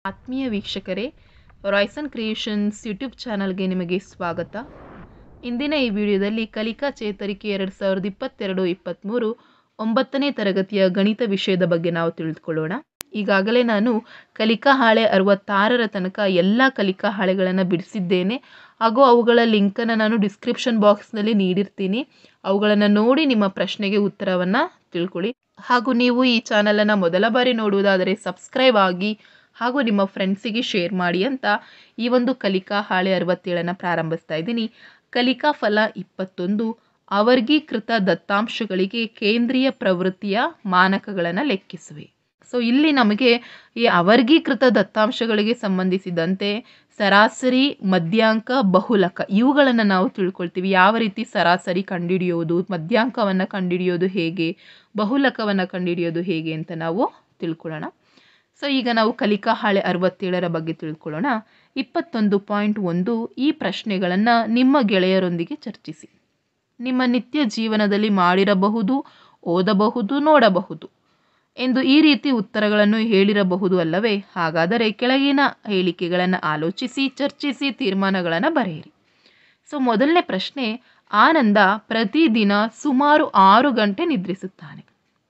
ಆತ್ಮೀಯ ವೀಕ್ಷಕರೇ Royson creations YouTube ಚಾನಲ್ಗೆ ನಿಮಗೆ ಸ್ವಾಗತ ಇಂದಿನ ಈ ವಿಡಿಯೋದಲ್ಲಿ ಕಲಿಕಾ ಚೇತರಿಕೆ ಎರಡು ಸಾವಿರದ ಇಪ್ಪತ್ತೆರಡು ಇಪ್ಪತ್ತ್ಮೂರು ಒಂಬತ್ತನೇ ತರಗತಿಯ ಗಣಿತ ವಿಷಯದ ಬಗ್ಗೆ ನಾವು ತಿಳಿದುಕೊಳ್ಳೋಣ ಈಗಾಗಲೇ ನಾನು ಕಲಿಕಾ ಹಾಳೆ ಅರವತ್ತಾರರ ತನಕ ಎಲ್ಲ ಕಲಿಕಾ ಹಾಳೆಗಳನ್ನು ಬಿಡಿಸಿದ್ದೇನೆ ಹಾಗೂ ಅವುಗಳ ಲಿಂಕನ್ನು ನಾನು ಡಿಸ್ಕ್ರಿಪ್ಷನ್ ಬಾಕ್ಸ್ನಲ್ಲಿ ನೀಡಿರ್ತೀನಿ ಅವುಗಳನ್ನು ನೋಡಿ ನಿಮ್ಮ ಪ್ರಶ್ನೆಗೆ ಉತ್ತರವನ್ನು ತಿಳ್ಕೊಳ್ಳಿ ಹಾಗೂ ನೀವು ಈ ಚಾನಲನ್ನು ಮೊದಲ ಬಾರಿ ನೋಡುವುದಾದರೆ ಸಬ್ಸ್ಕ್ರೈಬ್ ಆಗಿ ಹಾಗೂ ನಿಮ್ಮ ಫ್ರೆಂಡ್ಸಿಗೆ ಶೇರ್ ಮಾಡಿ ಅಂತ ಈ ಒಂದು ಕಲಿಕಾ ಹಾಳೆ ಅರವತ್ತೇಳನ್ನು ಪ್ರಾರಂಭಿಸ್ತಾ ಇದ್ದೀನಿ ಕಲಿಕಾ ಫಲ ಇಪ್ಪತ್ತೊಂದು ಅವರ್ಗೀಕೃತ ದತ್ತಾಂಶಗಳಿಗೆ ಕೇಂದ್ರೀಯ ಪ್ರವೃತ್ತಿಯ ಮಾನಕಗಳನ್ನು ಲೆಕ್ಕಿಸುವೆ ಸೊ ಇಲ್ಲಿ ನಮಗೆ ಈ ಅವರ್ಗೀಕೃತ ದತ್ತಾಂಶಗಳಿಗೆ ಸಂಬಂಧಿಸಿದಂತೆ ಸರಾಸರಿ ಮಧ್ಯಾಂಕ ಬಹುಲಕ ಇವುಗಳನ್ನು ನಾವು ತಿಳ್ಕೊಳ್ತೀವಿ ಯಾವ ರೀತಿ ಸರಾಸರಿ ಕಂಡುಹಿಡಿಯೋದು ಮಧ್ಯಾಂಕವನ್ನು ಕಂಡುಹಿಡಿಯೋದು ಹೇಗೆ ಬಹುಲಕವನ್ನು ಕಂಡುಹಿಡಿಯೋದು ಹೇಗೆ ಅಂತ ನಾವು ತಿಳ್ಕೊಳ್ಳೋಣ ಸೊ ಈಗ ನಾವು ಕಲಿಕಾ ಹಾಳೆ ಅರವತ್ತೇಳರ ಬಗ್ಗೆ ತಿಳ್ಕೊಳ್ಳೋಣ ಇಪ್ಪತ್ತೊಂದು ಪಾಯಿಂಟ್ ಒಂದು ಈ ಪ್ರಶ್ನೆಗಳನ್ನು ನಿಮ್ಮ ಗೆಳೆಯರೊಂದಿಗೆ ಚರ್ಚಿಸಿ ನಿಮ್ಮ ನಿತ್ಯ ಜೀವನದಲ್ಲಿ ಮಾಡಿರಬಹುದು ಓದಬಹುದು ನೋಡಬಹುದು ಎಂದು ಈ ರೀತಿ ಉತ್ತರಗಳನ್ನು ಹೇಳಿರಬಹುದು ಅಲ್ಲವೇ ಹಾಗಾದರೆ ಕೆಳಗಿನ ಹೇಳಿಕೆಗಳನ್ನು ಆಲೋಚಿಸಿ ಚರ್ಚಿಸಿ ತೀರ್ಮಾನಗಳನ್ನು ಬರೆಯಿರಿ ಸೊ ಮೊದಲನೇ ಪ್ರಶ್ನೆ ಆನಂದ ಪ್ರತಿದಿನ ಸುಮಾರು ಆರು ಗಂಟೆ ನಿದ್ರಿಸುತ್ತಾನೆ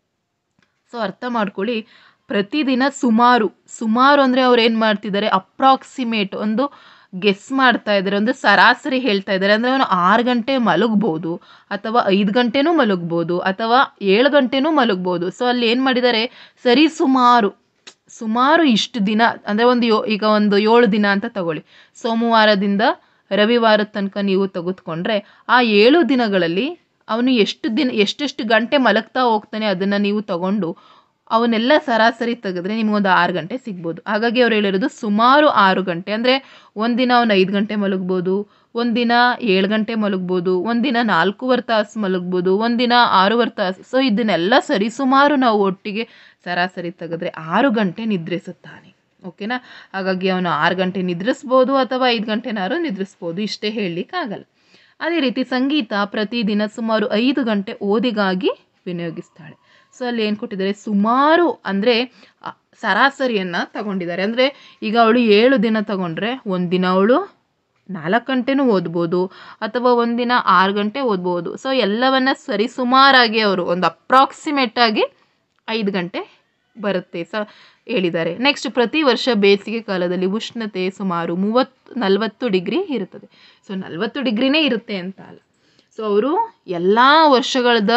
ಸೊ ಅರ್ಥ ಮಾಡ್ಕೊಳ್ಳಿ ಪ್ರತಿದಿನ ಸುಮಾರು ಸುಮಾರು ಅಂದರೆ ಅವ್ರು ಏನು ಮಾಡ್ತಿದ್ದಾರೆ ಅಪ್ರಾಕ್ಸಿಮೇಟ್ ಒಂದು ಗೆಸ್ ಮಾಡ್ತಾ ಇದ್ದಾರೆ ಒಂದು ಸರಾಸರಿ ಹೇಳ್ತಾ ಇದ್ದಾರೆ ಅಂದರೆ ಅವನು ಆರು ಗಂಟೆ ಮಲಗ್ಬೋದು ಅಥವಾ ಐದು ಗಂಟೆನೂ ಮಲಗ್ಬೋದು ಅಥವಾ ಏಳು ಗಂಟೆನೂ ಮಲಗ್ಬೋದು ಸೊ ಅಲ್ಲಿ ಏನು ಮಾಡಿದ್ದಾರೆ ಸರಿ ಸುಮಾರು ಸುಮಾರು ಇಷ್ಟು ದಿನ ಅಂದರೆ ಒಂದು ಯೋ ಈಗ ಒಂದು ಏಳು ದಿನ ಅಂತ ತಗೊಳ್ಳಿ ಸೋಮವಾರದಿಂದ ರವಿವಾರದ ತನಕ ನೀವು ತೆಗೆದುಕೊಂಡ್ರೆ ಆ ಏಳು ದಿನಗಳಲ್ಲಿ ಅವನು ಎಷ್ಟು ದಿನ ಎಷ್ಟೆಷ್ಟು ಗಂಟೆ ಮಲಗ್ತಾ ಹೋಗ್ತಾನೆ ಅದನ್ನು ನೀವು ತಗೊಂಡು ಅವನ್ನೆಲ್ಲ ಸರಾಸರಿ ತೆಗೆದ್ರೆ ನಿಮಗೊಂದು ಆರು ಗಂಟೆ ಸಿಗ್ಬೋದು ಹಾಗಾಗಿ ಅವ್ರು ಹೇಳಿರೋದು ಸುಮಾರು ಆರು ಗಂಟೆ ಅಂದರೆ ಒಂದಿನ ಅವನು ಐದು ಗಂಟೆ ಮಲಗ್ಬೋದು ಒಂದಿನ ಏಳು ಗಂಟೆ ಮಲಗ್ಬೋದು ಒಂದಿನ ನಾಲ್ಕೂವರೆ ತಾಸು ಮಲಗ್ಬೋದು ಒಂದಿನ ಆರೂವರೆ ತಾಸು ಸೊ ಇದನ್ನೆಲ್ಲ ಸರಿ ಸುಮಾರು ನಾವು ಒಟ್ಟಿಗೆ ಸರಾಸರಿ ತೆಗೆದ್ರೆ ಆರು ಗಂಟೆ ನಿದ್ರಿಸುತ್ತಾನೆ ಓಕೆನಾ ಹಾಗಾಗಿ ಅವನು ಆರು ಗಂಟೆ ನಿದ್ರಿಸ್ಬೋದು ಅಥವಾ ಐದು ಗಂಟೆನಾರು ನಿದ್ರಿಸ್ಬೋದು ಇಷ್ಟೇ ಹೇಳಲಿಕ್ಕಾಗಲ್ಲ ಅದೇ ರೀತಿ ಸಂಗೀತ ಪ್ರತಿದಿನ ಸುಮಾರು ಐದು ಗಂಟೆ ಓದಿಗಾಗಿ ವಿನಿಯೋಗಿಸ್ತಾಳೆ ಸೊ ಅಲ್ಲಿ ಏನು ಕೊಟ್ಟಿದ್ದಾರೆ ಸುಮಾರು ಅಂದರೆ ಸರಾಸರಿಯನ್ನು ತಗೊಂಡಿದ್ದಾರೆ ಅಂದರೆ ಈಗ ಅವಳು ಏಳು ದಿನ ತಗೊಂಡ್ರೆ ಒಂದಿನ ಅವಳು ನಾಲ್ಕು ಗಂಟೆನೂ ಓದ್ಬೋದು ಅಥವಾ ಒಂದಿನ ಆರು ಗಂಟೆ ಓದ್ಬೋದು ಸೊ ಎಲ್ಲವನ್ನ ಸರಿ ಸುಮಾರಾಗಿ ಅವರು ಒಂದು ಅಪ್ರಾಕ್ಸಿಮೇಟಾಗಿ ಐದು ಗಂಟೆ ಬರುತ್ತೆ ಸ ಹೇಳಿದ್ದಾರೆ ನೆಕ್ಸ್ಟ್ ಪ್ರತಿ ವರ್ಷ ಬೇಸಿಗೆ ಕಾಲದಲ್ಲಿ ಉಷ್ಣತೆ ಸುಮಾರು ಮೂವತ್ತು ನಲವತ್ತು ಡಿಗ್ರಿ ಇರುತ್ತದೆ ಸೊ ನಲವತ್ತು ಡಿಗ್ರಿನೇ ಇರುತ್ತೆ ಅಂತ ಅಲ್ಲ ಸೊ ಅವರು ಎಲ್ಲ ವರ್ಷಗಳದ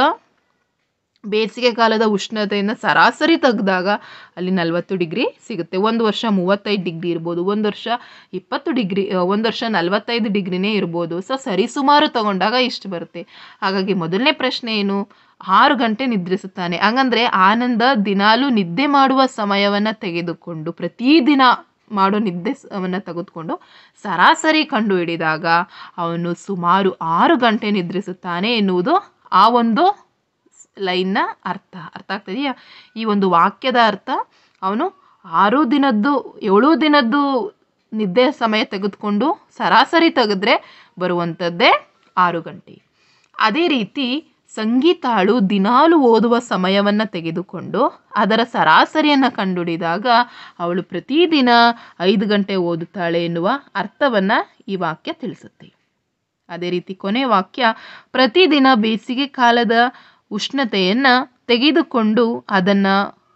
ಬೇಸಿಗೆ ಕಾಲದ ಉಷ್ಣತೆಯನ್ನು ಸರಾಸರಿ ತೆಗೆದಾಗ ಅಲ್ಲಿ ನಲವತ್ತು ಡಿಗ್ರಿ ಸಿಗುತ್ತೆ ಒಂದು ವರ್ಷ ಮೂವತ್ತೈದು ಡಿಗ್ರಿ ಇರ್ಬೋದು ಒಂದು ವರ್ಷ ಇಪ್ಪತ್ತು ಡಿಗ್ರಿ ಒಂದು ವರ್ಷ ನಲವತ್ತೈದು ಡಿಗ್ರಿನೇ ಇರ್ಬೋದು ಸೊ ಸರಿಸುಮಾರು ತಗೊಂಡಾಗ ಇಷ್ಟು ಬರುತ್ತೆ ಹಾಗಾಗಿ ಮೊದಲನೇ ಪ್ರಶ್ನೆ ಏನು ಆರು ಗಂಟೆ ನಿದ್ರಿಸುತ್ತಾನೆ ಹಂಗಂದ್ರೆ ಆನಂದ ದಿನಾಲೂ ನಿದ್ದೆ ಮಾಡುವ ಸಮಯವನ್ನು ತೆಗೆದುಕೊಂಡು ಪ್ರತಿದಿನ ಮಾಡೋ ನಿದ್ದೆ ಅವನ್ನು ತೆಗೆದುಕೊಂಡು ಸರಾಸರಿ ಕಂಡು ಹಿಡಿದಾಗ ಅವನು ಸುಮಾರು ಆರು ಗಂಟೆ ನಿದ್ರಿಸುತ್ತಾನೆ ಎನ್ನುವುದು ಆ ಒಂದು ಲೈನ್ನ ಅರ್ಥ ಅರ್ಥ ಆಗ್ತದೆಯಾ ಈ ಒಂದು ವಾಕ್ಯದ ಅರ್ಥ ಅವನು ಆರು ದಿನದ್ದು ಏಳು ದಿನದ್ದು ನಿದ್ದೆ ಸಮಯ ತೆಗೆದುಕೊಂಡು ಸರಾಸರಿ ತೆಗೆದ್ರೆ ಬರುವಂಥದ್ದೇ ಆರು ಗಂಟೆ ಅದೇ ರೀತಿ ಸಂಗೀತಾಳು ದಿನಾಲು ಓದುವ ಸಮಯವನ್ನು ತೆಗೆದುಕೊಂಡು ಅದರ ಸರಾಸರಿಯನ್ನು ಕಂಡುಹಿಡಿದಾಗ ಅವಳು ಪ್ರತಿದಿನ ಐದು ಗಂಟೆ ಓದುತ್ತಾಳೆ ಎನ್ನುವ ಅರ್ಥವನ್ನು ಈ ವಾಕ್ಯ ತಿಳಿಸುತ್ತೆ ಅದೇ ರೀತಿ ಕೊನೆ ವಾಕ್ಯ ಪ್ರತಿದಿನ ಬೇಸಿಗೆ ಕಾಲದ ಉಷ್ಣತೆಯನ್ನು ತೆಗೆದುಕೊಂಡು ಅದನ್ನು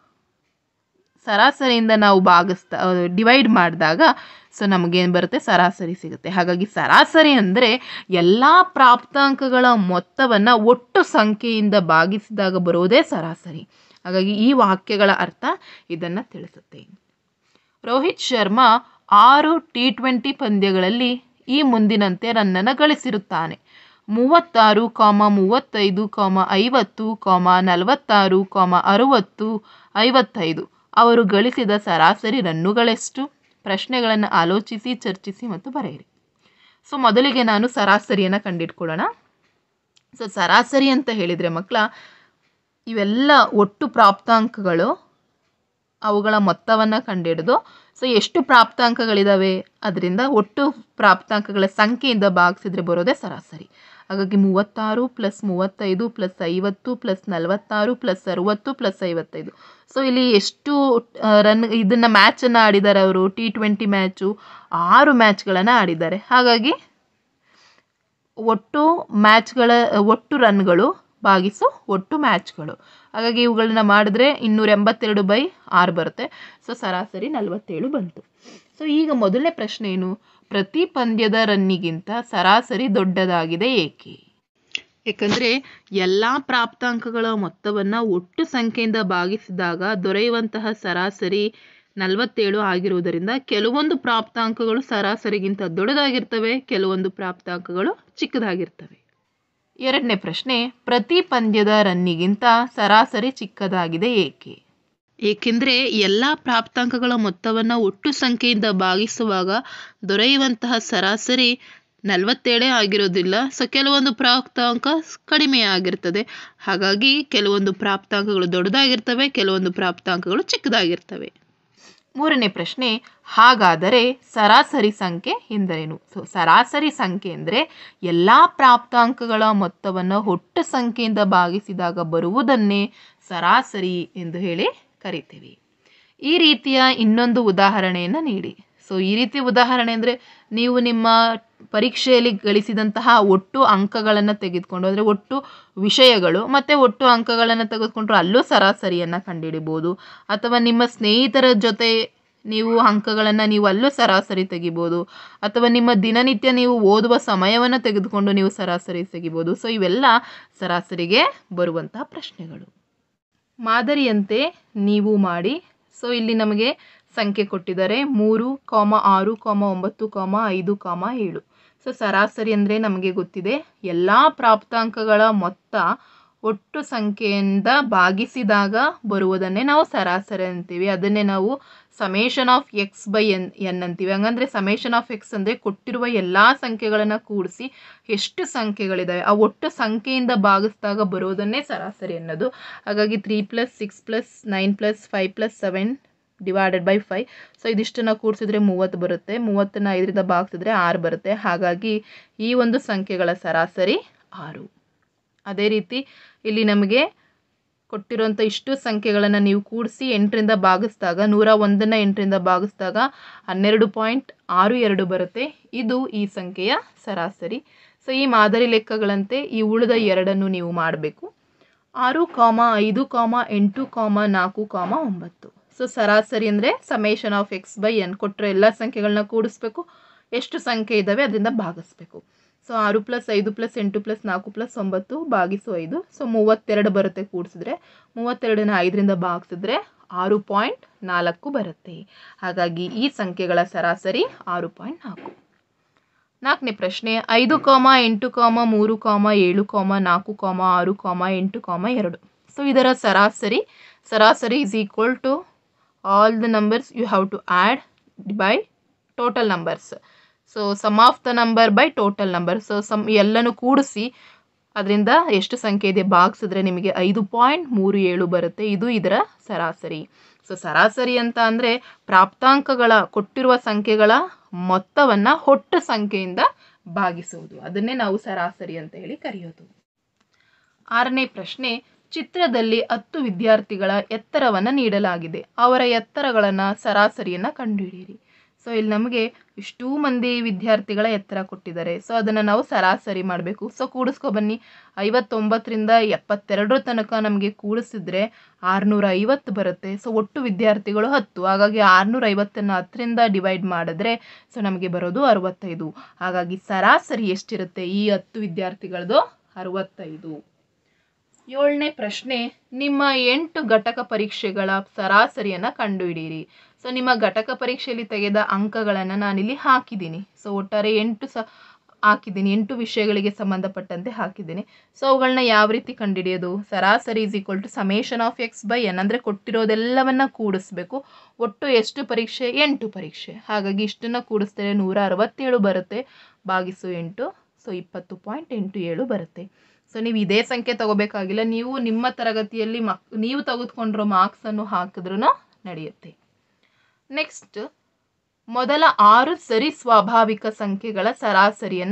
ಸರಾಸರಿಯಿಂದ ನಾವು ಭಾಗಿಸ್ತಾ ಡಿವೈಡ್ ಮಾಡಿದಾಗ ಸೊ ನಮಗೇನು ಬರುತ್ತೆ ಸರಾಸರಿ ಸಿಗುತ್ತೆ ಹಾಗಾಗಿ ಸರಾಸರಿ ಅಂದರೆ ಎಲ್ಲ ಪ್ರಾಪ್ತಾಂಕಗಳ ಮೊತ್ತವನ್ನು ಒಟ್ಟು ಸಂಖ್ಯೆಯಿಂದ ಭಾಗಿಸಿದಾಗ ಬರೋದೇ ಸರಾಸರಿ ಹಾಗಾಗಿ ಈ ವಾಕ್ಯಗಳ ಅರ್ಥ ಇದನ್ನು ತಿಳಿಸುತ್ತೆ ರೋಹಿತ್ ಶರ್ಮಾ ಆರು ಟಿ ಟ್ವೆಂಟಿ ಪಂದ್ಯಗಳಲ್ಲಿ ಈ ಮುಂದಿನಂತೆ ರನ್ನನ್ನು ಗಳಿಸಿರುತ್ತಾನೆ ಮೂವತ್ತಾರು ಕಾಮ ಮೂವತ್ತೈದು ಕಾಮ ಐವತ್ತು ಕಾಮ ನಲವತ್ತಾರು ಕಾಮ ಅರುವತ್ತು ಐವತ್ತೈದು ಅವರು ಗಳಿಸಿದ ಸರಾಸರಿ ರನ್ನುಗಳೆಷ್ಟು ಪ್ರಶ್ನೆಗಳನ್ನು ಆಲೋಚಿಸಿ ಚರ್ಚಿಸಿ ಮತ್ತು ಬರೆಯಿರಿ ಸೊ ಮೊದಲಿಗೆ ನಾನು ಸರಾಸರಿಯನ್ನು ಕಂಡಿಡ್ಕೊಳ್ಳೋಣ ಸೊ ಸರಾಸರಿ ಅಂತ ಹೇಳಿದರೆ ಮಕ್ಕಳ ಇವೆಲ್ಲ ಒಟ್ಟು ಪ್ರಾಪ್ತಾಂಕಗಳು ಅವುಗಳ ಮೊತ್ತವನ್ನು ಕಂಡುಹಿಡಿದು ಸೊ ಎಷ್ಟು ಪ್ರಾಪ್ತಾಂಕಗಳಿದ್ದಾವೆ ಅದರಿಂದ ಒಟ್ಟು ಪ್ರಾಪ್ತಾಂಕಗಳ ಸಂಖ್ಯೆಯಿಂದ ಭಾಗಿಸಿದ್ರೆ ಬರೋದೇ ಸರಾಸರಿ ಹಾಗಾಗಿ ಮೂವತ್ತಾರು ಪ್ಲಸ್ ಮೂವತ್ತೈದು ಪ್ಲಸ್ ಐವತ್ತು ಪ್ಲಸ್ ನಲವತ್ತಾರು ಪ್ಲಸ್ ಅರುವತ್ತು ಪ್ಲಸ್ ಐವತ್ತೈದು ಸೊ ಇಲ್ಲಿ ಎಷ್ಟು ರನ್ ಇದನ್ನು ಮ್ಯಾಚನ್ನು ಆಡಿದ್ದಾರೆ ಅವರು ಟಿ ಟ್ವೆಂಟಿ ಮ್ಯಾಚು ಆರು ಮ್ಯಾಚ್ಗಳನ್ನು ಆಡಿದ್ದಾರೆ ಹಾಗಾಗಿ ಒಟ್ಟು ಮ್ಯಾಚ್ಗಳ ಒಟ್ಟು ರನ್ಗಳು ಭಾಗಿಸು ಒಟ್ಟು ಮ್ಯಾಚ್ಗಳು ಹಾಗಾಗಿ ಇವುಗಳನ್ನ ಮಾಡಿದ್ರೆ ಇನ್ನೂರ ಎಂಬತ್ತೆರಡು ಬೈ ಆರು ಬರುತ್ತೆ ಸೊ ಸರಾಸರಿ ನಲವತ್ತೇಳು ಬಂತು ಸೊ ಈಗ ಮೊದಲನೇ ಪ್ರಶ್ನೆ ಏನು ಪ್ರತಿ ಪಂದ್ಯದ ರನ್ನಿಗಿಂತ ಸರಾಸರಿ ದೊಡ್ಡದಾಗಿದೆ ಏಕೆ ಏಕೆಂದರೆ ಎಲ್ಲ ಪ್ರಾಪ್ತಾಂಕಗಳ ಮೊತ್ತವನ್ನು ಒಟ್ಟು ಸಂಖ್ಯೆಯಿಂದ ಭಾಗಿಸಿದಾಗ ದೊರೆಯುವಂತಹ ಸರಾಸರಿ ನಲವತ್ತೇಳು ಆಗಿರುವುದರಿಂದ ಕೆಲವೊಂದು ಪ್ರಾಪ್ತಾಂಕಗಳು ಸರಾಸರಿಗಿಂತ ದೊಡ್ಡದಾಗಿರ್ತವೆ ಕೆಲವೊಂದು ಪ್ರಾಪ್ತಾಂಕಗಳು ಚಿಕ್ಕದಾಗಿರ್ತವೆ ಎರಡನೇ ಪ್ರಶ್ನೆ ಪ್ರತಿ ಪಂದ್ಯದ ರನ್ನಿಗಿಂತ ಸರಾಸರಿ ಚಿಕ್ಕದಾಗಿದೆ ಏಕೆ ಏಕೆಂದರೆ ಎಲ್ಲ ಪ್ರಾಪ್ತಾಂಕಗಳ ಮೊತ್ತವನ್ನು ಒಟ್ಟು ಸಂಖ್ಯೆಯಿಂದ ಭಾಗಿಸುವಾಗ ದೊರೆಯುವಂತಹ ಸರಾಸರಿ ನಲವತ್ತೇಳೇ ಆಗಿರೋದಿಲ್ಲ ಸೊ ಕೆಲವೊಂದು ಪ್ರಾಪ್ತಾಂಕ ಕಡಿಮೆ ಆಗಿರ್ತದೆ ಹಾಗಾಗಿ ಕೆಲವೊಂದು ಪ್ರಾಪ್ತಾಂಕಗಳು ದೊಡ್ಡದಾಗಿರ್ತವೆ ಕೆಲವೊಂದು ಪ್ರಾಪ್ತಾಂಕಗಳು ಚಿಕ್ಕದಾಗಿರ್ತವೆ ಮೂರನೇ ಪ್ರಶ್ನೆ ಹಾಗಾದರೆ ಸರಾಸರಿ ಸಂಖ್ಯೆ ಎಂದರೇನು ಸೊ ಸರಾಸರಿ ಸಂಖ್ಯೆ ಅಂದರೆ ಎಲ್ಲ ಪ್ರಾಪ್ತಾಂಕಗಳ ಮೊತ್ತವನ್ನು ಒಟ್ಟು ಸಂಖ್ಯೆಯಿಂದ ಭಾಗಿಸಿದಾಗ ಬರುವುದನ್ನೇ ಸರಾಸರಿ ಎಂದು ಹೇಳಿ ಕರಿತೀವಿ ಈ ರೀತಿಯ ಇನ್ನೊಂದು ಉದಾಹರಣೆಯನ್ನು ನೀಡಿ ಸೊ ಈ ರೀತಿ ಉದಾಹರಣೆ ಅಂದರೆ ನೀವು ನಿಮ್ಮ ಪರೀಕ್ಷೆಯಲ್ಲಿ ಗಳಿಸಿದಂತಹ ಒಟ್ಟು ಅಂಕಗಳನ್ನು ತೆಗೆದುಕೊಂಡು ಅಂದರೆ ಒಟ್ಟು ವಿಷಯಗಳು ಮತ್ತು ಒಟ್ಟು ಅಂಕಗಳನ್ನು ತೆಗೆದುಕೊಂಡ್ರು ಅಲ್ಲೂ ಸರಾಸರಿಯನ್ನು ಕಂಡುಹಿಡಿಬೋದು ಅಥವಾ ನಿಮ್ಮ ಸ್ನೇಹಿತರ ಜೊತೆ ನೀವು ಅಂಕಗಳನ್ನು ನೀವು ಅಲ್ಲೂ ಸರಾಸರಿ ತೆಗಿಬೋದು ಅಥವಾ ನಿಮ್ಮ ದಿನನಿತ್ಯ ನೀವು ಓದುವ ಸಮಯವನ್ನು ತೆಗೆದುಕೊಂಡು ನೀವು ಸರಾಸರಿ ತೆಗಿಬೋದು ಸೊ ಇವೆಲ್ಲ ಸರಾಸರಿಗೆ ಬರುವಂತಹ ಪ್ರಶ್ನೆಗಳು ಮಾದರಿಯಂತೆ ನೀವು ಮಾಡಿ ಸೊ ಇಲ್ಲಿ ನಮಗೆ ಸಂಖ್ಯೆ ಕೊಟ್ಟಿದ್ದಾರೆ ಮೂರು ಕಾಮ ಆರು ಕಾಮ ಒಂಬತ್ತು ಕಾಮ ಐದು ಕಾಮ ಏಳು ಸೊ ಸರಾಸರಿ ಅಂದರೆ ನಮಗೆ ಗೊತ್ತಿದೆ ಎಲ್ಲ ಪ್ರಾಪ್ತಾಂಕಗಳ ಮೊತ್ತ ಒಟ್ಟು ಸಂಖ್ಯೆಯಿಂದ ಭಾಗಿಸಿದಾಗ ಬರುವುದನ್ನೇ ನಾವು ಸರಾಸರಿ ಅಂತೀವಿ ಅದನ್ನೇ ನಾವು summation of x by n n ಅಂತೀವಿ ಹಂಗಂದ್ರೆ ಸಮೇಷನ್ ಆಫ್ ಎಕ್ಸ್ ಅಂದರೆ ಕೊಟ್ಟಿರುವ ಎಲ್ಲ ಸಂಖ್ಯೆಗಳನ್ನು ಕೂಡಿಸಿ ಎಷ್ಟು ಸಂಖ್ಯೆಗಳಿದ್ದಾವೆ ಆ ಒಟ್ಟು ಸಂಖ್ಯೆಯಿಂದ ಭಾಗಿಸಿದಾಗ ಬರೋದನ್ನೇ ಸರಾಸರಿ ಅನ್ನೋದು ಹಾಗಾಗಿ three plus six plus nine plus five plus seven divided by five so ಇದಿಷ್ಟನ್ನು ಕೂಡಿಸಿದ್ರೆ ಮೂವತ್ತು ಬರುತ್ತೆ ಮೂವತ್ತನ್ನು ಐದರಿಂದ ಭಾಗಿಸಿದ್ರೆ ಆರು ಬರುತ್ತೆ ಹಾಗಾಗಿ ಈ ಒಂದು ಸಂಖ್ಯೆಗಳ ಸರಾಸರಿ ಆರು ಅದೇ ರೀತಿ ಇಲ್ಲಿ ನಮಗೆ ಕೊಟ್ಟಿರುವಂಥ ಇಷ್ಟು ಸಂಖ್ಯೆಗಳನ್ನು ನೀವು ಕೂಡಿಸಿ ಎಂಟರಿಂದ ಭಾಗಿಸಿದಾಗ ನೂರ ಒಂದನ್ನು ಎಂಟರಿಂದ ಭಾಗಿಸಿದಾಗ ಹನ್ನೆರಡು ಪಾಯಿಂಟ್ ಆರು ಎರಡು ಬರುತ್ತೆ ಇದು ಈ ಸಂಖ್ಯೆಯ ಸರಾಸರಿ ಸೊ ಈ ಮಾದರಿ ಲೆಕ್ಕಗಳಂತೆ ಈ ಉಳಿದ ಎರಡನ್ನು ನೀವು ಮಾಡಬೇಕು ಆರು ಕಾಮ ಐದು ಕಾಮ ಎಂಟು ಕಾಮ ನಾಲ್ಕು ಕಾಮ ಒಂಬತ್ತು ಸೊ ಸರಾಸರಿ ಅಂದರೆ summation of x by n ಕೊಟ್ಟರೆ ಎಲ್ಲ ಸಂಖ್ಯೆಗಳನ್ನ ಕೂಡಿಸ್ಬೇಕು ಎಷ್ಟು ಸಂಖ್ಯೆ ಇದ್ದಾವೆ ಅದರಿಂದ ಭಾಗಿಸ್ಬೇಕು ಸೊ ಆರು ಪ್ಲಸ್ ಐದು ಪ್ಲಸ್ ಎಂಟು ಪ್ಲಸ್ ನಾಲ್ಕು ಪ್ಲಸ್ ಒಂಬತ್ತು ಭಾಗಿಸು ಐದು ಸೊ ಮೂವತ್ತೆರಡು ಬರುತ್ತೆ ಕೂಡಿಸಿದ್ರೆ ಮೂವತ್ತೆರಡನ್ನ ಐದರಿಂದ ಭಾಗಿಸಿದ್ರೆ ಆರು ಪಾಯಿಂಟ್ ನಾಲ್ಕು ಬರುತ್ತೆ ಹಾಗಾಗಿ ಈ ಸಂಖ್ಯೆಗಳ ಸರಾಸರಿ ಆರು ಪಾಯಿಂಟ್ ನಾಲ್ಕು ನಾಲ್ಕನೇ ಪ್ರಶ್ನೆ ಐದು ಕಾಮ ಎಂಟು ಕಾಮ ಮೂರು ಕಾಮ ಏಳು ಕಾಮ ನಾಲ್ಕು ಕಾಮ ಆರು ಕಾಮ ಎಂಟು ಕಾಮ ಎರಡು ಸೊ ಇದರ ಸರಾಸರಿ ಸರಾಸರಿ is equal to all the numbers you have to add by total numbers so sum of the number by total number so sum ಎಲ್ಲನೂ ಕೂಡಿಸಿ ಅದರಿಂದ ಎಷ್ಟು ಸಂಖ್ಯೆ ಇದೆ ಭಾಗಿಸಿದ್ರೆ ನಿಮಗೆ ಐದು ಪಾಯಿಂಟ್ ಮೂರು ಏಳು ಬರುತ್ತೆ ಇದು ಇದರ ಸರಾಸರಿ ಸೊ ಸರಾಸರಿ ಅಂತ ಅಂದರೆ ಪ್ರಾಪ್ತಾಂಕಗಳ ಕೊಟ್ಟಿರುವ ಸಂಖ್ಯೆಗಳ ಮೊತ್ತವನ್ನು ಒಟ್ಟು ಸಂಖ್ಯೆಯಿಂದ ಭಾಗಿಸುವುದು ಅದನ್ನೇ ನಾವು ಸರಾಸರಿ ಅಂತ ಹೇಳಿ ಕರೆಯೋದು ಆರನೇ ಪ್ರಶ್ನೆ ಚಿತ್ರದಲ್ಲಿ ಹತ್ತು ವಿದ್ಯಾರ್ಥಿಗಳ ಎತ್ತರವನ್ನು ನೀಡಲಾಗಿದೆ ಅವರ ಎತ್ತರಗಳನ್ನು ಸರಾಸರಿಯನ್ನು ಕಂಡುಹಿಡಿಯಿರಿ ಸೊ ಇಲ್ಲಿ ನಮಗೆ ಇಷ್ಟೂ ಮಂದಿ ವಿದ್ಯಾರ್ಥಿಗಳ ಎತ್ತರ ಕೊಟ್ಟಿದ್ದಾರೆ ಸೊ ಅದನ್ನು ನಾವು ಸರಾಸರಿ ಮಾಡಬೇಕು ಸೊ ಕೂಡಿಸ್ಕೊ ಬನ್ನಿ ಐವತ್ತೊಂಬತ್ತರಿಂದ ಎಪ್ಪತ್ತೆರಡರ ತನಕ ನಮಗೆ ಕೂಡಿಸಿದ್ರೆ ಆರುನೂರ ಐವತ್ತು ಬರುತ್ತೆ ಸೊ ಒಟ್ಟು ವಿದ್ಯಾರ್ಥಿಗಳು ಹತ್ತು ಹಾಗಾಗಿ ಆರುನೂರ ಐವತ್ತನ್ನು ಹತ್ತರಿಂದ ಡಿವೈಡ್ ಮಾಡಿದ್ರೆ ಸೊ ನಮಗೆ ಬರೋದು ಅರವತ್ತೈದು ಹಾಗಾಗಿ ಸರಾಸರಿ ಎಷ್ಟಿರುತ್ತೆ ಈ ಹತ್ತು ವಿದ್ಯಾರ್ಥಿಗಳದು ಅರವತ್ತೈದು ಏಳನೇ ಪ್ರಶ್ನೆ ನಿಮ್ಮ ಎಂಟು ಘಟಕ ಪರೀಕ್ಷೆಗಳ ಸರಾಸರಿಯನ್ನು ಕಂಡುಹಿಡಿಯಿರಿ ಸೊ ನಿಮ್ಮ ಘಟಕ ಪರೀಕ್ಷೆಯಲ್ಲಿ ತೆಗೆದ ಅಂಕಗಳನ್ನು ನಾನಿಲ್ಲಿ ಹಾಕಿದ್ದೀನಿ ಸೊ ಒಟ್ಟಾರೆ ಎಂಟು ಸ ಹಾಕಿದ್ದೀನಿ ಎಂಟು ವಿಷಯಗಳಿಗೆ ಸಂಬಂಧಪಟ್ಟಂತೆ ಹಾಕಿದ್ದೀನಿ ಸೊ ಅವುಗಳನ್ನ ಯಾವ ರೀತಿ ಕಂಡುಹಿಡಿಯೋದು ಸರಾಸರಿ is equal to summation of x by n ಅಂದರೆ ಕೊಟ್ಟಿರೋದೆಲ್ಲವನ್ನ ಕೂಡಿಸ್ಬೇಕು ಒಟ್ಟು ಎಷ್ಟು ಪರೀಕ್ಷೆ ಎಂಟು ಪರೀಕ್ಷೆ ಹಾಗಾಗಿ ಇಷ್ಟನ್ನು ಕೂಡಿಸಿದ್ರೆ ನೂರ ಅರವತ್ತೇಳು ಬರುತ್ತೆ ಭಾಗಿಸು ಎಂಟು ಸೊ ಇಪ್ಪತ್ತು ಪಾಯಿಂಟ್ ಎಂಟು ಏಳು ಬರುತ್ತೆ ಸೊ ನೀವು ಇದೇ ಸಂಖ್ಯೆ ತಗೋಬೇಕಾಗಿಲ್ಲ ನೀವು ನಿಮ್ಮ ತರಗತಿಯಲ್ಲಿ ಮಕ್ ನೀವು ತೆಗೆದುಕೊಂಡಿರೋ ಮಾರ್ಕ್ಸನ್ನು ಹಾಕಿದ್ರೂ ನಡೆಯುತ್ತೆ ನೆಕ್ಸ್ಟ್ ಮೊದಲ ಆರು ಸರಿ ಸ್ವಾಭಾವಿಕ ಸಂಖ್ಯೆಗಳ ಸರಾಸರಿಯನ್ನು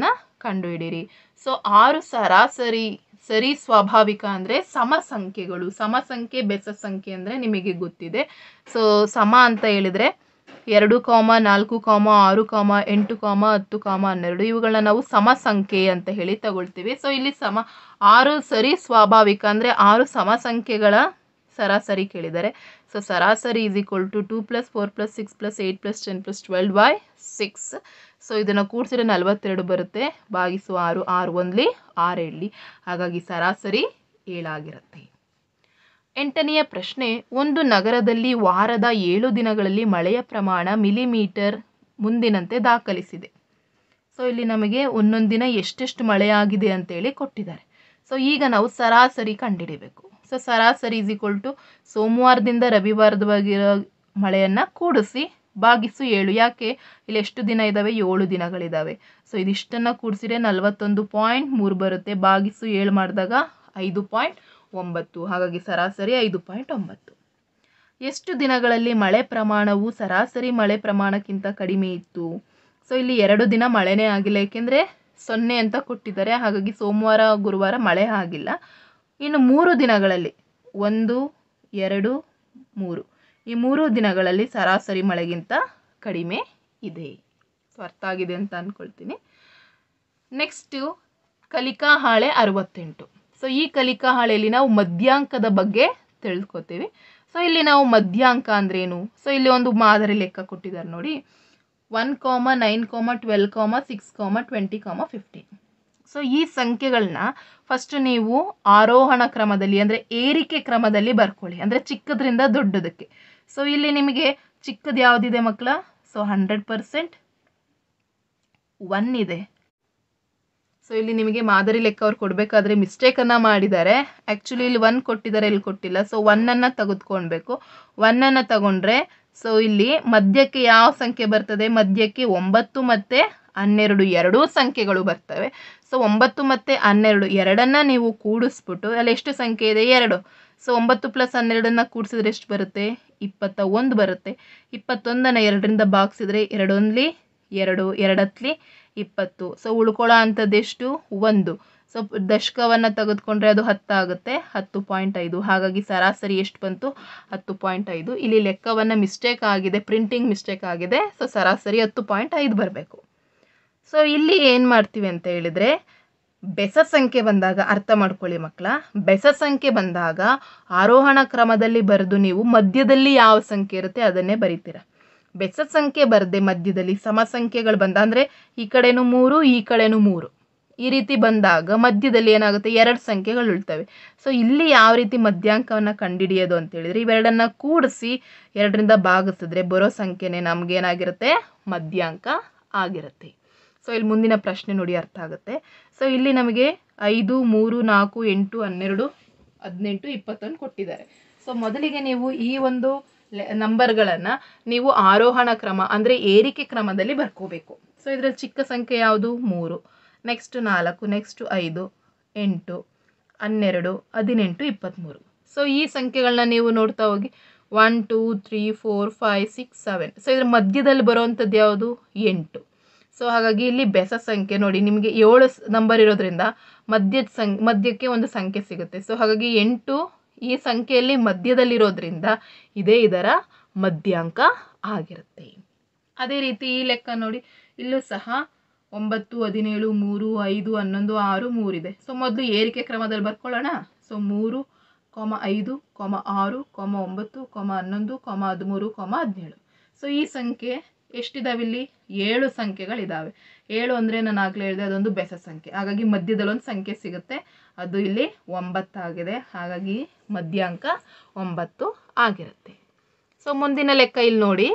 ಕಂಡುಹಿಡಿಯಿರಿ ಸೊ ಆರು ಸರಾಸರಿ ಸರಿ ಸ್ವಾಭಾವಿಕ ಅಂದರೆ ಸಮ ಸಂಖ್ಯೆಗಳು ಸಮ ಸಂಖ್ಯೆ ಬೆಸ ಸಂಖ್ಯೆ ಅಂದರೆ ನಿಮಗೆ ಗೊತ್ತಿದೆ ಸೊ ಸಮ ಅಂತ ಹೇಳಿದರೆ ಎರಡು ಕಾಮ ನಾಲ್ಕು ಕಾಮ ಆರು ಕಾಮ ಎಂಟು ಕಾಮ ಹತ್ತು ಕಾಮ ಹನ್ನೆರಡು ಇವುಗಳನ್ನ ನಾವು ಸಮ ಸಂಖ್ಯೆ ಅಂತ ಹೇಳಿ ತಗೊಳ್ತೀವಿ ಸೊ ಇಲ್ಲಿ ಸಮ ಆರು ಸರಿ ಸ್ವಾಭಾವಿಕ ಅಂದರೆ ಆರು ಸಮ ಸಂಖ್ಯೆಗಳ ಸರಾಸರಿ ಕೇಳಿದ್ದಾರೆ ಸೊ ಸರಾಸರಿ is equal to two plus four plus six plus eight plus ten plus twelve by six so ಇದನ್ನು ಕೂಡಿಸಿದ್ರೆ ನಲವತ್ತೆರಡು ಬರುತ್ತೆ ಭಾಗಿಸು ಆರು ಆರು ಒಂದ್ಲಿ ಆರು ಏಳ್ಲಿ ಹಾಗಾಗಿ ಸರಾಸರಿ ಏಳಾಗಿರುತ್ತೆ ಎಂಟನೆಯ ಪ್ರಶ್ನೆ ಒಂದು ನಗರದಲ್ಲಿ ವಾರದ ಏಳು ದಿನಗಳಲ್ಲಿ ಮಳೆಯ ಪ್ರಮಾಣ ಮಿಲಿಮೀಟರ್ ಮುಂದಿನಂತೆ ದಾಖಲಿಸಿದೆ ಸೊ ಇಲ್ಲಿ ನಮಗೆ ಒಂದೊಂದು ದಿನ ಎಷ್ಟೆಷ್ಟು ಮಳೆ ಆಗಿದೆ ಅಂತೇಳಿ ಕೊಟ್ಟಿದ್ದಾರೆ ಸೊ ಈಗ ನಾವು ಸರಾಸರಿ ಕಂಡುಹಿಡಿಬೇಕು ಸೊ ಸರಾಸರಿ ಇಸ್ ಈಕ್ವಲ್ ಟು ಸೋಮವಾರದಿಂದ ರವಿವಾರದವಾಗಿರೋ ಮಳೆಯನ್ನು ಕೂಡಿಸಿ ಭಾಗಿಸು ಏಳು ಯಾಕೆ ಇಲ್ಲಿ ಎಷ್ಟು ದಿನ ಇದ್ದಾವೆ ಏಳು ದಿನಗಳಿದ್ದಾವೆ ಸೊ ಇದಿಷ್ಟನ್ನು ಕೂಡಿಸಿದ್ರೆ ನಲವತ್ತೊಂದು ಪಾಯಿಂಟ್ ಮೂರು ಬರುತ್ತೆ ಭಾಗಿಸು ಏಳು ಮಾಡಿದಾಗ ಐದು ಪಾಯಿಂಟ್ ಒಂಬತ್ತು ಹಾಗಾಗಿ ಸರಾಸರಿ ಐದು ಪಾಯಿಂಟ್ ಒಂಬತ್ತು ಎಷ್ಟು ದಿನಗಳಲ್ಲಿ ಮಳೆ ಪ್ರಮಾಣವು ಸರಾಸರಿ ಮಳೆ ಪ್ರಮಾಣಕ್ಕಿಂತ ಕಡಿಮೆ ಇತ್ತು ಸೊ ಇಲ್ಲಿ ಎರಡು ದಿನ ಮಳೆನೇ ಆಗಿಲ್ಲ ಏಕೆಂದರೆ ಸೊನ್ನೆ ಅಂತ ಕೊಟ್ಟಿದ್ದಾರೆ ಹಾಗಾಗಿ ಸೋಮವಾರ ಗುರುವಾರ ಮಳೆ ಆಗಿಲ್ಲ ಇನ್ನು ಮೂರು ದಿನಗಳಲ್ಲಿ ಒಂದು ಎರಡು ಮೂರು ಈ ಮೂರು ದಿನಗಳಲ್ಲಿ ಸರಾಸರಿ ಮಳೆಗಿಂತ ಕಡಿಮೆ ಇದೆ ಸೊ ಅರ್ಥ ಆಗಿದೆ ಅಂತ ಅಂದ್ಕೊಳ್ತೀನಿ ನೆಕ್ಸ್ಟು ಕಲಿಕಾ ಹಾಳೆ ಅರವತ್ತೆಂಟು ಸೊ ಈ ಕಲಿಕಾ ಹಾಳೆಯಲ್ಲಿ ನಾವು ಮಧ್ಯಾಂಕದ ಬಗ್ಗೆ ತಿಳ್ಕೊತೀವಿ ಸೊ ಇಲ್ಲಿ ನಾವು ಮಧ್ಯಾಂಕ ಅಂದ್ರೇನು ಸೊ ಇಲ್ಲಿ ಒಂದು ಮಾದರಿ ಲೆಕ್ಕ ಕೊಟ್ಟಿದ್ದಾರೆ ನೋಡಿ ಒನ್ ಕಾಮ ನೈನ್ ಕಾಮ ಟ್ವೆಲ್ ಕಾಮ ಸಿಕ್ಸ್ ಕಾಮ ಟ್ವೆಂಟಿ ಕಾಮ ಫಿಫ್ಟೀನ್ ಸೊ ಈ ಸಂಖ್ಯೆಗಳನ್ನ ಫಸ್ಟ್ ನೀವು ಆರೋಹಣ ಕ್ರಮದಲ್ಲಿ ಅಂದರೆ ಏರಿಕೆ ಕ್ರಮದಲ್ಲಿ ಬರ್ಕೊಳ್ಳಿ ಅಂದರೆ ಚಿಕ್ಕದ್ರಿಂದ ದೊಡ್ಡದಕ್ಕೆ ಸೊ ಇಲ್ಲಿ ನಿಮಗೆ ಚಿಕ್ಕದು ಯಾವುದಿದೆ ಮಕ್ಕಳ ಸೊ ಹಂಡ್ರೆಡ್ ಪರ್ಸೆಂಟ್ ಒನ್ ಇದೆ ಸೊ ಇಲ್ಲಿ ನಿಮಗೆ ಮಾದರಿ ಲೆಕ್ಕ ಅವ್ರು ಕೊಡಬೇಕಾದ್ರೆ ಮಿಸ್ಟೇಕನ್ನು ಮಾಡಿದ್ದಾರೆ ಆ್ಯಕ್ಚುಲಿ ಇಲ್ಲಿ ಒನ್ ಕೊಟ್ಟಿದ್ದಾರೆ ಇಲ್ಲಿ ಕೊಟ್ಟಿಲ್ಲ ಸೊ ಒನ್ನನ್ನು ತೆಗೆದುಕೊಳ್ಬೇಕು ಒನ್ನನ್ನು ತಗೊಂಡ್ರೆ ಸೊ ಇಲ್ಲಿ ಮಧ್ಯಕ್ಕೆ ಯಾವ ಸಂಖ್ಯೆ ಬರ್ತದೆ ಮಧ್ಯಕ್ಕೆ ಒಂಬತ್ತು ಮತ್ತು ಹನ್ನೆರಡು ಎರಡೂ ಸಂಖ್ಯೆಗಳು ಬರ್ತವೆ ಸೊ ಒಂಬತ್ತು ಮತ್ತು ಹನ್ನೆರಡು ಎರಡನ್ನು ನೀವು ಕೂಡಿಸ್ಬಿಟ್ಟು ಅಲ್ಲಿ ಎಷ್ಟು ಸಂಖ್ಯೆ ಇದೆ ಎರಡು ಸೊ ಒಂಬತ್ತು ಪ್ಲಸ್ ಹನ್ನೆರಡನ್ನು ಕೂಡಿಸಿದ್ರೆ ಎಷ್ಟು ಬರುತ್ತೆ ಇಪ್ಪತ್ತ ಒಂದು ಬರುತ್ತೆ ಇಪ್ಪತ್ತೊಂದನ್ನು ಎರಡರಿಂದ ಭಾಗಿಸಿದ್ರೆ ಎರಡೊಂದ್ಲಿ ಎರಡು ಎರಡತ್ಲಿ ಇಪ್ಪತ್ತು ಸೊ ಉಳ್ಕೊಳ್ಳೋ ಅಂಥದ್ದು ಎಷ್ಟು ಒಂದು ಸೊ ದಶಕವನ್ನು ತೆಗೆದುಕೊಂಡ್ರೆ ಅದು ಹತ್ತಾಗುತ್ತೆ ಹತ್ತು ಪಾಯಿಂಟ್ ಐದು ಹಾಗಾಗಿ ಸರಾಸರಿ ಎಷ್ಟು ಬಂತು ಹತ್ತು ಪಾಯಿಂಟ್ ಐದು ಇಲ್ಲಿ ಲೆಕ್ಕವನ್ನು ಮಿಸ್ಟೇಕ್ ಆಗಿದೆ ಪ್ರಿಂಟಿಂಗ್ ಮಿಸ್ಟೇಕ್ ಆಗಿದೆ ಸೊ ಸರಾಸರಿ ಹತ್ತು ಪಾಯಿಂಟ್ ಐದು ಬರಬೇಕು ಸೊ ಇಲ್ಲಿ ಏನು ಮಾಡ್ತೀವಿ ಅಂತ ಹೇಳಿದರೆ ಬೆಸ ಸಂಖ್ಯೆ ಬಂದಾಗ ಅರ್ಥ ಮಾಡ್ಕೊಳ್ಳಿ ಮಕ್ಕಳ ಬೆಸ ಸಂಖ್ಯೆ ಬಂದಾಗ ಆರೋಹಣ ಕ್ರಮದಲ್ಲಿ ಬರೆದು ನೀವು ಮಧ್ಯದಲ್ಲಿ ಯಾವ ಸಂಖ್ಯೆ ಇರುತ್ತೆ ಅದನ್ನೇ ಬರೀತೀರ ಬೆಸ ಸಂಖ್ಯೆ ಬರದೆ ಮಧ್ಯದಲ್ಲಿ ಸಮ ಸಂಖ್ಯೆಗಳು ಬಂದ ಅಂದರೆ ಈ ಕಡೆನೂ ಮೂರು ಈ ಕಡೆನೂ ಮೂರು ಈ ರೀತಿ ಬಂದಾಗ ಮಧ್ಯದಲ್ಲಿ ಏನಾಗುತ್ತೆ ಎರಡು ಸಂಖ್ಯೆಗಳು ಉಳ್ತವೆ ಸೊ ಇಲ್ಲಿ ಯಾವ ರೀತಿ ಮಧ್ಯಾಂಕವನ್ನು ಕಂಡುಹಿಡಿಯೋದು ಅಂತ ಹೇಳಿದ್ರೆ ಇವೆರಡನ್ನ ಕೂಡಿಸಿ ಎರಡರಿಂದ ಭಾಗಿಸಿದ್ರೆ ಬರೋ ಸಂಖ್ಯೆನೇ ನಮಗೇನಾಗಿರುತ್ತೆ ಮಧ್ಯಾಂಕ ಆಗಿರುತ್ತೆ ಸೊ ಇಲ್ಲಿ ಮುಂದಿನ ಪ್ರಶ್ನೆ ನೋಡಿ ಅರ್ಥ ಆಗುತ್ತೆ ಸೊ ಇಲ್ಲಿ ನಮಗೆ ಐದು ಮೂರು ನಾಲ್ಕು ಎಂಟು ಹನ್ನೆರಡು ಹದಿನೆಂಟು ಇಪ್ಪತ್ತೊಂದು ಕೊಟ್ಟಿದ್ದಾರೆ ಸೊ ಮೊದಲಿಗೆ ನೀವು ಈ ಒಂದು ನಂಬರ್ಗಳನ್ನು ನೀವು ಆರೋಹಣ ಕ್ರಮ ಅಂದರೆ ಏರಿಕೆ ಕ್ರಮದಲ್ಲಿ ಬರ್ಕೋಬೇಕು ಸೊ ಇದರಲ್ಲಿ ಚಿಕ್ಕ ಸಂಖ್ಯೆ ಯಾವುದು ಮೂರು ನೆಕ್ಸ್ಟ್ ನಾಲ್ಕು ನೆಕ್ಸ್ಟ್ ಐದು ಎಂಟು ಹನ್ನೆರಡು ಹದಿನೆಂಟು ಇಪ್ಪತ್ತ್ಮೂರು ಸೊ ಈ ಸಂಖ್ಯೆಗಳನ್ನ ನೀವು ನೋಡ್ತಾ ಹೋಗಿ one two three four five six seven so ಇದ್ರ ಮಧ್ಯದಲ್ಲಿ ಬರುವಂಥದ್ದು ಯಾವುದು ಎಂಟು ಸೊ ಹಾಗಾಗಿ ಇಲ್ಲಿ ಬೆಸ ಸಂಖ್ಯೆ ನೋಡಿ ನಿಮಗೆ ಏಳು ನಂಬರ್ ಇರೋದ್ರಿಂದ ಮಧ್ಯದ ಸಂ ಮಧ್ಯಕ್ಕೆ ಒಂದು ಸಂಖ್ಯೆ ಸಿಗುತ್ತೆ ಸೊ ಹಾಗಾಗಿ ಎಂಟು ಈ ಸಂಖ್ಯೆಯಲ್ಲಿ ಮಧ್ಯದಲ್ಲಿರೋದ್ರಿಂದ ಇದೇ ಇದರ ಮಧ್ಯಾಂಕ ಆಗಿರುತ್ತೆ ಅದೇ ರೀತಿ ಈ ಲೆಕ್ಕ ನೋಡಿ ಇಲ್ಲೂ ಸಹ ಒಂಬತ್ತು ಹದಿನೇಳು ಮೂರು ಐದು ಹನ್ನೊಂದು ಆರು ಮೂರಿದೆ ಸೊ ಮೊದಲು ಏರಿಕೆ ಕ್ರಮದಲ್ಲಿ ಬರ್ಕೊಳ್ಳೋಣ ಸೊ ಮೂರು ಕೊಮ ಐದು ಕೊಮ ಆರು ಕೊಮ ಒಂಬತ್ತು ಕೊಮ ಹನ್ನೊಂದು ಕೊಮ ಹದಿಮೂರು ಕೊಮ ಹದಿನೇಳು ಸೊ ಈ ಸಂಖ್ಯೆ ಎಷ್ಟಿದಾವೆ ಇಲ್ಲಿ ಏಳು ಸಂಖ್ಯೆಗಳಿದ್ದಾವೆ ಏಳು ಅಂದರೆ ನಾನು ಆಗಲೇ ಹೇಳಿದೆ ಅದೊಂದು ಬೆಸ ಸಂಖ್ಯೆ ಹಾಗಾಗಿ ಮಧ್ಯದಲ್ಲಿ ಒಂದು ಸಂಖ್ಯೆ ಸಿಗುತ್ತೆ ಅದು ಇಲ್ಲಿ ಒಂಬತ್ತಾಗಿದೆ ಹಾಗಾಗಿ ಮಧ್ಯಾಂಕ ಒಂಬತ್ತು ಆಗಿರುತ್ತೆ ಸೊ ಮುಂದಿನ ಲೆಕ್ಕ ಇಲ್ಲಿ ನೋಡಿ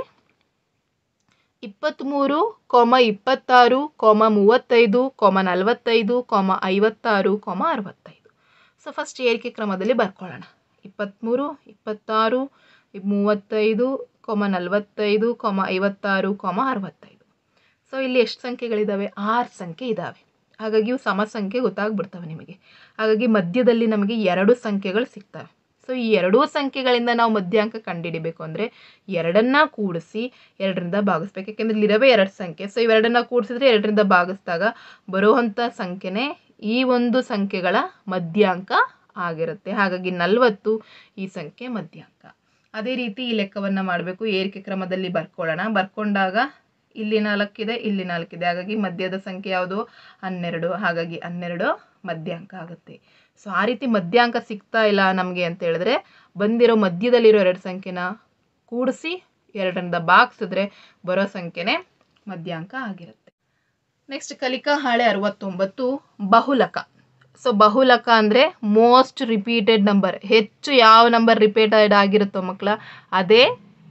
ಇಪ್ಪತ್ತ್ಮೂರು ಕೊಮ ಇಪ್ಪತ್ತಾರು ಕೊಮ ಮೂವತ್ತೈದು ಕೊಮ ನಲವತ್ತೈದು ಕೊಮ ಐವತ್ತಾರು ಕೊಮ ಅರವತ್ತೈದು ಸೊ ಫಸ್ಟ್ ಏರಿಕೆ ಕ್ರಮದಲ್ಲಿ ಬರ್ಕೊಳ್ಳೋಣ ಇಪ್ಪತ್ತ್ಮೂರು ಇಪ್ಪತ್ತಾರು ಮೂವತ್ತೈದು ಕೊಮ ನಲವತ್ತೈದು ಕೊಮ ಐವತ್ತಾರು ಕೊಮ ಅರವತ್ತೈದು ಸೊ ಇಲ್ಲಿ ಎಷ್ಟು ಸಂಖ್ಯೆಗಳಿದ್ದಾವೆ ಆರು ಸಂಖ್ಯೆ ಇದ್ದಾವೆ ಹಾಗಾಗಿ ಇವು ಸಮ ಸಂಖ್ಯೆ ಗೊತ್ತಾಗ್ಬಿಡ್ತವೆ ನಿಮಗೆ ಹಾಗಾಗಿ ಮಧ್ಯದಲ್ಲಿ ನಮಗೆ ಎರಡು ಸಂಖ್ಯೆಗಳು ಸಿಗ್ತವೆ ಸೊ ಈ ಎರಡೂ ಸಂಖ್ಯೆಗಳಿಂದ ನಾವು ಮಧ್ಯಾಂಕ ಕಂಡುಹಿಡಿಬೇಕು ಅಂದರೆ ಎರಡನ್ನ ಕೂಡಿಸಿ ಎರಡರಿಂದ ಭಾಗಿಸ್ಬೇಕು ಯಾಕೆಂದರೆ ಇಲ್ಲಿರವೇ ಎರಡು ಸಂಖ್ಯೆ ಸೊ ಇವೆರಡನ್ನ ಕೂಡಿಸಿದ್ರೆ ಎರಡರಿಂದ ಭಾಗಿಸಿದಾಗ ಬರುವಂಥ ಸಂಖ್ಯೆನೇ ಈ ಒಂದು ಸಂಖ್ಯೆಗಳ ಮಧ್ಯಾಂಕ ಆಗಿರುತ್ತೆ ಹಾಗಾಗಿ ನಲವತ್ತು ಈ ಸಂಖ್ಯೆ ಮಧ್ಯಾಂಕ ಅದೇ ರೀತಿ ಈ ಲೆಕ್ಕವನ್ನು ಮಾಡಬೇಕು ಏರಿಕೆ ಕ್ರಮದಲ್ಲಿ ಬರ್ಕೊಳ್ಳೋಣ ಬರ್ಕೊಂಡಾಗ ಇಲ್ಲಿ ನಾಲ್ಕಿದೆ ಇಲ್ಲಿ ನಾಲ್ಕಿದೆ ಹಾಗಾಗಿ ಮಧ್ಯದ ಸಂಖ್ಯೆ ಯಾವುದು ಹನ್ನೆರಡು ಹಾಗಾಗಿ ಹನ್ನೆರಡು ಮಧ್ಯಾಂಕ ಆಗುತ್ತೆ ಸೊ ಆ ರೀತಿ ಮಧ್ಯಾಂಕ ಸಿಗ್ತಾ ಇಲ್ಲ ನಮಗೆ ಅಂತ ಹೇಳಿದ್ರೆ ಬಂದಿರೋ ಮಧ್ಯದಲ್ಲಿರೋ ಎರಡು ಸಂಖ್ಯೆನ ಕೂಡಿಸಿ ಎರಡರಿಂದ ಬಾಗಿಸಿದ್ರೆ ಬರೋ ಸಂಖ್ಯೆನೇ ಮಧ್ಯಾಂಕ ಆಗಿರುತ್ತೆ ನೆಕ್ಸ್ಟ್ ಕಲಿಕಾ ಹಾಳೆ ಅರವತ್ತೊಂಬತ್ತು ಬಹುಲಕ ಸೊ ಬಹುಲಕ ಅಂದರೆ ಮೋಸ್ಟ್ ರಿಪೀಟೆಡ್ ನಂಬರ್ ಹೆಚ್ಚು ಯಾವ ನಂಬರ್ ರಿಪೀಟೆಡ್ ಆಗಿರುತ್ತೋ ಮಕ್ಕಳ ಅದೇ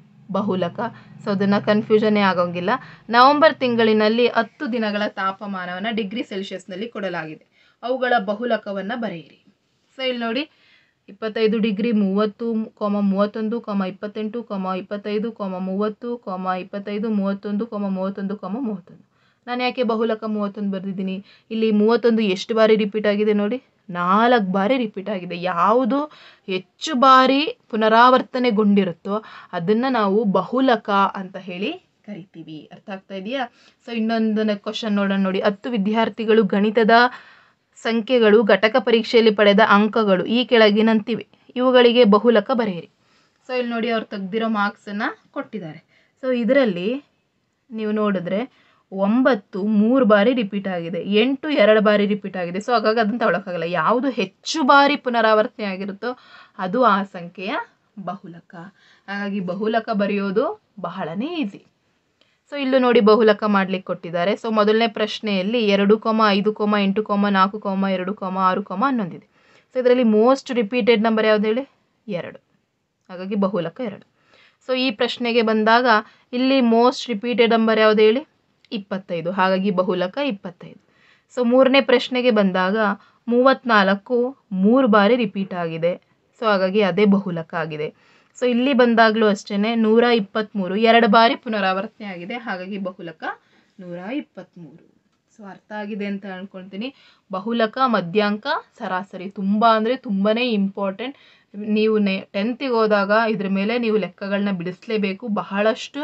ಬಹುಲಕ ಸೊ ಅದನ್ನು ಕನ್ಫ್ಯೂಷನ್ನೇ ಆಗೋಂಗಿಲ್ಲ ನವೆಂಬರ್ ತಿಂಗಳಿನಲ್ಲಿ ಹತ್ತು ದಿನಗಳ ತಾಪಮಾನವನ್ನು ಡಿಗ್ರಿ ಸೆಲ್ಸಿಯಸ್ನಲ್ಲಿ ಕೊಡಲಾಗಿದೆ ಅವುಗಳ ಬಹುಲಕವನ್ನು ಬರೆಯಿರಿ ಸೊ ಇಲ್ಲಿ ನೋಡಿ ಇಪ್ಪತ್ತೈದು ಡಿಗ್ರಿ ಮೂವತ್ತು ಕೊಮ ಮೂವತ್ತೊಂದು ಕೊಮ ಇಪ್ಪತ್ತೆಂಟು ಕೊಮ ಇಪ್ಪತ್ತೈದು ಕೊಮ ಮೂವತ್ತು ಕೊಮ ಇಪ್ಪತ್ತೈದು ಮೂವತ್ತೊಂದು ಕೊಮ ಮೂವತ್ತೊಂದು ಕೊಮ ಮೂವತ್ತೊಂದು ನಾನು ಯಾಕೆ ಬಹುಲಕ ಮೂವತ್ತೊಂದು ಬರೆದಿದ್ದೀನಿ ಇಲ್ಲಿ ಮೂವತ್ತೊಂದು ಎಷ್ಟು ಬಾರಿ ರಿಪೀಟ್ ಆಗಿದೆ ನೋಡಿ ನಾಲ್ಕು ಬಾರಿ ರಿಪೀಟ್ ಆಗಿದೆ ಯಾವುದು ಹೆಚ್ಚು ಬಾರಿ ಪುನರಾವರ್ತನೆಗೊಂಡಿರುತ್ತೋ ಅದನ್ನು ನಾವು ಬಹುಲಕ ಅಂತ ಹೇಳಿ ಕರಿತೀವಿ ಅರ್ಥ ಆಗ್ತಾ ಇದೆಯಾ ಸೊ ಇನ್ನೊಂದನ್ನ ಕ್ವಶನ್ ನೋಡೋಣ ನೋಡಿ ಹತ್ತು ವಿದ್ಯಾರ್ಥಿಗಳು ಗಣಿತದ ಸಂಖ್ಯೆಗಳು ಘಟಕ ಪರೀಕ್ಷೆಯಲ್ಲಿ ಪಡೆದ ಅಂಕಗಳು ಈ ಕೆಳಗಿನಂತಿವೆ ಇವುಗಳಿಗೆ ಬಹುಲಕ ಬರೆಯಿರಿ ಸೊ ಇಲ್ಲಿ ನೋಡಿ ಅವ್ರು ತೆಗ್ದಿರೋ ಮಾರ್ಕ್ಸನ್ನು ಕೊಟ್ಟಿದ್ದಾರೆ ಸೊ ಇದರಲ್ಲಿ ನೀವು ನೋಡಿದ್ರೆ ಒಂಬತ್ತು ಮೂರು ಬಾರಿ ರಿಪೀಟ್ ಆಗಿದೆ ಎಂಟು ಎರಡು ಬಾರಿ ರಿಪೀಟ್ ಆಗಿದೆ ಸೊ ಹಾಗಾಗಿ ಅದನ್ನು ತಗೊಳಕ್ಕಾಗಲ್ಲ ಯಾವುದು ಹೆಚ್ಚು ಬಾರಿ ಪುನರಾವರ್ತನೆ ಆಗಿರುತ್ತೋ ಅದು ಆ ಸಂಖ್ಯೆಯ ಬಹುಲಕ ಹಾಗಾಗಿ ಬಹುಲಕ ಬರೆಯೋದು ಬಹಳನೇ ಈಸಿ ಸೊ ಇಲ್ಲೂ ನೋಡಿ ಬಹುಲಕ ಮಾಡ್ಲಿಕ್ಕೆ ಕೊಟ್ಟಿದ್ದಾರೆ ಸೊ ಮೊದಲನೇ ಪ್ರಶ್ನೆಯಲ್ಲಿ ಎರಡು ಕೊಮ ಐದು ಕೊಮ ಎಂಟು ಕೊಮ ನಾಲ್ಕು ಕೊಮ ಎರಡು ಕೊಮ ಆರು ಕೊಮ ಹನ್ನೊಂದಿದೆ ಸೊ ಇದರಲ್ಲಿ ಮೋಸ್ಟ್ ರಿಪೀಟೆಡ್ ನಂಬರ್ ಯಾವ್ದು ಹೇಳಿ ಎರಡು ಹಾಗಾಗಿ ಬಹುಲಕ ಎರಡು ಸೊ ಈ ಪ್ರಶ್ನೆಗೆ ಬಂದಾಗ ಇಲ್ಲಿ ಮೋಸ್ಟ್ ರಿಪೀಟೆಡ್ ನಂಬರ್ ಯಾವ್ದು ಹೇಳಿ ಇಪ್ಪತ್ತೈದು ಹಾಗಾಗಿ ಬಹುಲಕ ಇಪ್ಪತ್ತೈದು ಸೊ ಮೂರನೇ ಪ್ರಶ್ನೆಗೆ ಬಂದಾಗ ಮೂವತ್ತ್ನಾಲ್ಕು ಮೂರು ಬಾರಿ ರಿಪೀಟ್ ಆಗಿದೆ ಸೊ ಹಾಗಾಗಿ ಅದೇ ಬಹುಲಕ ಆಗಿದೆ ಸೊ ಇಲ್ಲಿ ಬಂದಾಗಲೂ ಅಷ್ಟೇ ನೂರ ಇಪ್ಪತ್ತ್ಮೂರು ಎರಡು ಬಾರಿ ಪುನರಾವರ್ತನೆ ಆಗಿದೆ ಹಾಗಾಗಿ ಬಹುಲಕ ನೂರ ಇಪ್ಪತ್ತ್ಮೂರು ಸೊ ಅರ್ಥ ಆಗಿದೆ ಅಂತ ಅನ್ಕೊಳ್ತೀನಿ ಬಹುಲಕ ಮಧ್ಯಾಂಕ ಸರಾಸರಿ ತುಂಬ ಅಂದರೆ ತುಂಬಾ ಇಂಪಾರ್ಟೆಂಟ್ ನೀವು ನೆ ಟೆಂತಿಗೆ ಹೋದಾಗ ಇದ್ರ ಮೇಲೆ ನೀವು ಲೆಕ್ಕಗಳನ್ನ ಬಿಡಿಸಲೇಬೇಕು ಬಹಳಷ್ಟು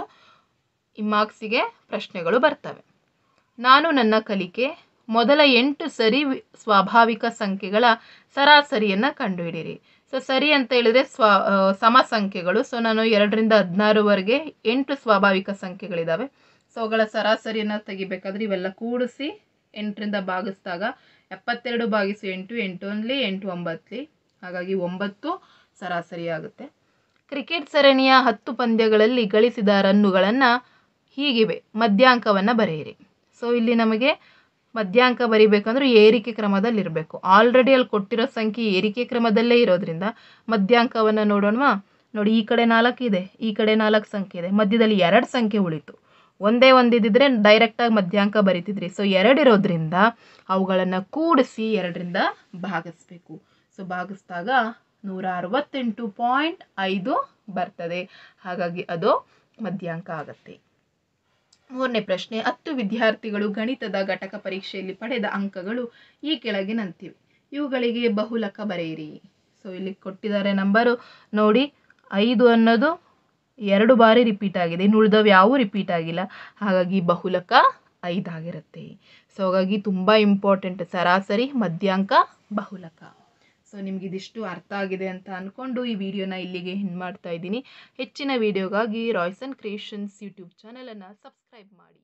ಈ ಮಾರ್ಕ್ಸಿಗೆ ಪ್ರಶ್ನೆಗಳು ಬರ್ತವೆ ನಾನು ನನ್ನ ಕಲಿಕೆ ಮೊದಲ ಎಂಟು ಸರಿ ವಿ- ಸ್ವಾಭಾವಿಕ ಸಂಖ್ಯೆಗಳ ಸರಾಸರಿಯನ್ನು ಕಂಡುಹಿಡಿಯಿರಿ ಸೊ ಸರಿ ಅಂತ ಹೇಳಿದ್ರೆ ಸ್ವ ಆ, ಸಮ ಸಂಖ್ಯೆಗಳು ಸೊ ನಾನು ಎರಡರಿಂದ ಹದಿನಾರುವರೆಗೆ ಎಂಟು ಸ್ವಾಭಾವಿಕ ಸಂಖ್ಯೆಗಳಿದ್ದಾವೆ ಸೊ ಅವುಗಳ ಸರಾಸರಿಯನ್ನು ತೆಗಿಬೇಕಾದ್ರೆ ಇವೆಲ್ಲ ಕೂಡಿಸಿ ಎಂಟರಿಂದ ಭಾಗಿಸಿದಾಗ ಎಪ್ಪತ್ತೆರಡು ಭಾಗಿಸು ಎಂಟು ಎಂಟು ಒಂದ್ಲಿ ಎಂಟು ಒಂಬತ್ತಲಿ ಹಾಗಾಗಿ ಒಂಬತ್ತು ಸರಾಸರಿ ಆಗುತ್ತೆ ಕ್ರಿಕೆಟ್ ಸರಣಿಯ ಹತ್ತು ಪಂದ್ಯಗಳಲ್ಲಿ ಗಳಿಸಿದ ರನ್ನುಗಳನ್ನು ಹೀಗಿವೆ ಮಧ್ಯಾಂಕವನ್ನು ಬರೆಯಿರಿ ಸೊ ಇಲ್ಲಿ ನಮಗೆ ಮಧ್ಯಾಂಕ ಬರಿಬೇಕಂದ್ರೆ ಏರಿಕೆ ಕ್ರಮದಲ್ಲಿರಬೇಕು ಆಲ್ರೆಡಿ ಅಲ್ಲಿ ಕೊಟ್ಟಿರೋ ಸಂಖ್ಯೆ ಏರಿಕೆ ಕ್ರಮದಲ್ಲೇ ಇರೋದ್ರಿಂದ ಮಧ್ಯಾಂಕವನ್ನು ನೋಡೋಣವಾ ನೋಡಿ ಈ ಕಡೆ ನಾಲ್ಕು ಇದೆ ಈ ಕಡೆ ನಾಲ್ಕು ಸಂಖ್ಯೆ ಇದೆ ಮಧ್ಯದಲ್ಲಿ ಎರಡು ಸಂಖ್ಯೆ ಉಳಿತು ಒಂದೇ ಒಂದಿದ್ದಿದ್ರೆ ಡೈರೆಕ್ಟಾಗಿ ಮಧ್ಯಾಂಕ ಬರಿತಿದ್ರಿ ಸೊ ಎರಡಿರೋದ್ರಿಂದ ಅವುಗಳನ್ನು ಕೂಡಿಸಿ ಎರಡರಿಂದ ಭಾಗಿಸ್ಬೇಕು ಸೊ ಭಾಗಿಸಿದಾಗ ನೂರ ಅರವತ್ತೆಂಟು ಪಾಯಿಂಟ್ ಐದು ಬರ್ತದೆ ಹಾಗಾಗಿ ಅದು ಮಧ್ಯಾಂಕ ಆಗತ್ತೆ ಮೂರನೇ ಪ್ರಶ್ನೆ ಹತ್ತು ವಿದ್ಯಾರ್ಥಿಗಳು ಗಣಿತದ ಘಟಕ ಪರೀಕ್ಷೆಯಲ್ಲಿ ಪಡೆದ ಅಂಕಗಳು ಈ ಕೆಳಗಿನಂತಿವೆ ಇವುಗಳಿಗೆ ಬಹುಲಕ ಬರೆಯಿರಿ ಸೊ ಇಲ್ಲಿ ಕೊಟ್ಟಿದ್ದಾರೆ ನಂಬರು ನೋಡಿ ಐದು ಅನ್ನೋದು ಎರಡು ಬಾರಿ ರಿಪೀಟ್ ಆಗಿದೆ ಇನ್ನು ಉಳಿದವು ಯಾವೂ ರಿಪೀಟ್ ಆಗಿಲ್ಲ ಹಾಗಾಗಿ ಬಹುಲಕ ಐದಾಗಿರುತ್ತೆ ಸೊ ಹಾಗಾಗಿ ತುಂಬ ಇಂಪಾರ್ಟೆಂಟ್ ಸರಾಸರಿ ಮಧ್ಯಾಂಕ ಬಹುಲಕ ಸೊ ನಿಮ್ಗೆ ಇದಿಷ್ಟು ಅರ್ಥ ಆಗಿದೆ ಅಂತ ಅಂದ್ಕೊಂಡು ಈ ವಿಡಿಯೋನ ಇಲ್ಲಿಗೆ ಹಿಂಗೆ ಮಾಡ್ತಾ ಇದ್ದೀನಿ ಹೆಚ್ಚಿನ ವಿಡಿಯೋಗಾಗಿ ರಾಯ್ಸನ್ ಕ್ರಿಯೇಷನ್ಸ್ ಯೂಟ್ಯೂಬ್ ಚಾನಲನ್ನು ಸಬ್ಸ್ಕ್ರೈಬ್ ಮಾಡಿ